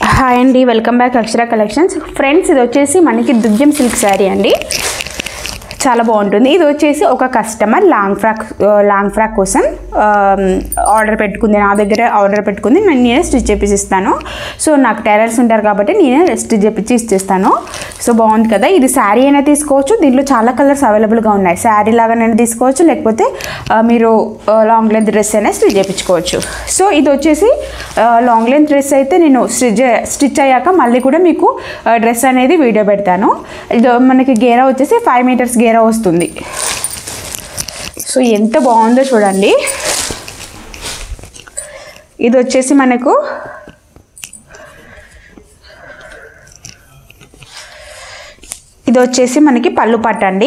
hi అండి welcome back Akshara collections friends ఇది వచ్చేసి మనకి దుర్జం సిల్క్ శారీ అండి చాలా బాగుంటుంది ఇది వచ్చేసి ఒక customer long frock long frock కోసం ఆర్డర్ పెట్టుకుంది నా దగ్గర ఆర్డర్ పెట్టుకుంది నేను నేనే స్టిచ్ చేపించి ఇస్తాను సో నాకు టైలర్స్ ఉంటారు కాబట్టి నేనే స్టిచ్ చేపించి ఇచ్చేస్తాను సో బాగుంది కదా ఇది శారీ అయినా తీసుకోవచ్చు దీంట్లో చాలా కలర్స్ అవైలబుల్గా ఉన్నాయి శారీ లాగానైనా తీసుకోవచ్చు లేకపోతే ఆ, మీరు లాంగ్ లెంత్ డ్రెస్ అయినా స్టిచ్ చేయించుకోవచ్చు సో ఇది వచ్చేసి లాంగ్ లెంత్ డ్రెస్ అయితే నేను స్టిచ్ స్టిచ్ అయ్యాక మళ్ళీ కూడా మీకు డ్రెస్ అనేది వీడియో పెడతాను ఇది మనకి గేరా వచ్చేసి ఫైవ్ మీటర్స్ గేరా వస్తుంది సో ఎంత బాగుందో చూడండి ఇది వచ్చేసి మనకు ఇది వచ్చేసి మనకి పళ్ళు పట్టండి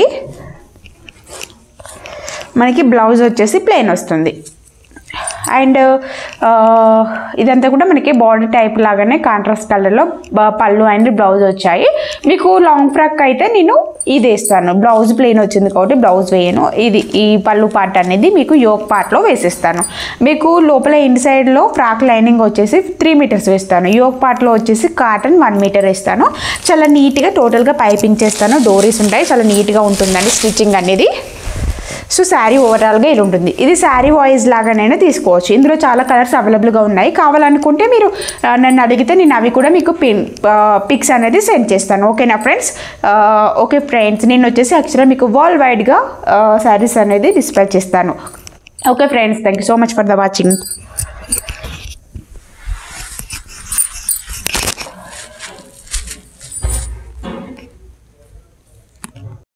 మనకి బ్లౌజ్ వచ్చేసి ప్లెయిన్ వస్తుంది అండ్ ఇదంతా కూడా మనకి బాడీ టైప్ లాగానే కాంట్రాస్ట్ కలర్లో పళ్ళు అండ్ బ్లౌజ్ వచ్చాయి మీకు లాంగ్ ఫ్రాక్ అయితే నేను ఇది వేస్తాను బ్లౌజ్ ప్లెయిన్ వచ్చింది కాబట్టి బ్లౌజ్ వేయను ఇది ఈ పళ్ళు పార్ట్ అనేది మీకు యోక్ పార్ట్లో వేసేస్తాను మీకు లోపల ఇంటి సైడ్లో ఫ్రాక్ లైనింగ్ వచ్చేసి త్రీ మీటర్స్ వేస్తాను యోక్ పార్ట్లో వచ్చేసి కాటన్ వన్ మీటర్ వేస్తాను చాలా నీట్గా టోటల్గా పైపింగ్ చేస్తాను డోరీస్ ఉంటాయి చాలా నీట్గా ఉంటుందండి స్టిచ్చింగ్ అనేది సో శారీ ఓవరాల్గా ఇది ఉంటుంది ఇది శారీ వాయిస్ లాగానైనా తీసుకోవచ్చు ఇందులో చాలా కలర్స్ అవైలబుల్గా ఉన్నాయి కావాలనుకుంటే మీరు ఆ, నన్ను అడిగితే నేను అవి కూడా మీకు పిన్ పిక్స్ అనేది సెండ్ చేస్తాను ఓకేనా ఫ్రెండ్స్ ఓకే ఫ్రెండ్స్ నేను వచ్చేసి యాక్చువల్గా మీకు వరల్డ్ వైడ్గా శారీస్ అనేది డిస్ప్లే చేస్తాను okay friends thank you so much for the watching